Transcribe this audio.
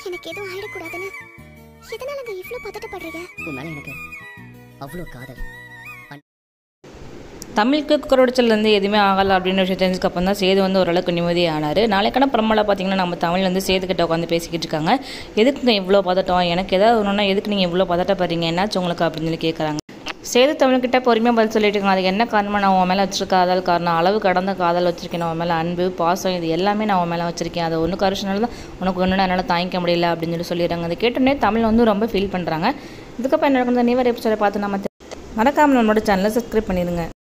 எனக்கு எதுவும் ஆயிடக்கூடாதுன்னு எதனாலங்க இவ்ளோ பதட்டப்படுறீங்க உன் மேலே எனக்கு அவ்வளோ காதல் தமிழுக்கு குக்கரோடச்சிலேருந்து எதுவுமே ஆகலை அப்படின்னு விஷயம் தெரிஞ்சதுக்கு அப்புறம் தான் சேது வந்து ஓரளவுக்கு நிம்மதியானார் நாளைக்கான பிரம்மல பார்த்தீங்கன்னா நம்ம தமிழ் வந்து சேதுக்கிட்ட உட்காந்து பேசிக்கிட்டு இருக்காங்க எதுக்குங்க இவ்வளோ பதட்டம் எனக்கு ஏதாவது ஒன்றுனா எதுக்கு நீங்கள் இவ்வளோ பதட்டப்படுறீங்க என்னாச்சு உங்களுக்கு அப்படின்னு சொல்லி கேட்குறாங்க சேது தமிழ்கிட்ட பொறுமையாக பதில் சொல்லிட்டு இருக்காங்க அதுக்கு என்ன காரணமாக நான் உன் மேலே வச்சிருக்க காதல் காரணம் அளவு கடந்த காதல் வச்சிருக்கேன் நான் உன் மேலே அன்பு பாசம் இது எல்லாமே நான் உன் மேலே வச்சிருக்கேன் அதை ஒன்று கருஷனால தான் உனக்கு ஒன்று என்னால் தாங்கிக்க முடியல அப்படின்னு சொல்லி சொல்லிடுறாங்க அதை கேட்டோன்னே தமிழ் வந்து ரொம்ப ஃபீல் பண்ணுறாங்க இதுக்கப்புறம் என்ன நடக்குது நீ வர எபிசோட பார்த்து நம்ம தெ- மறக்காம நம்மளோட சேனலை சப்ஸ்கிரைப் பண்ணிடுங்க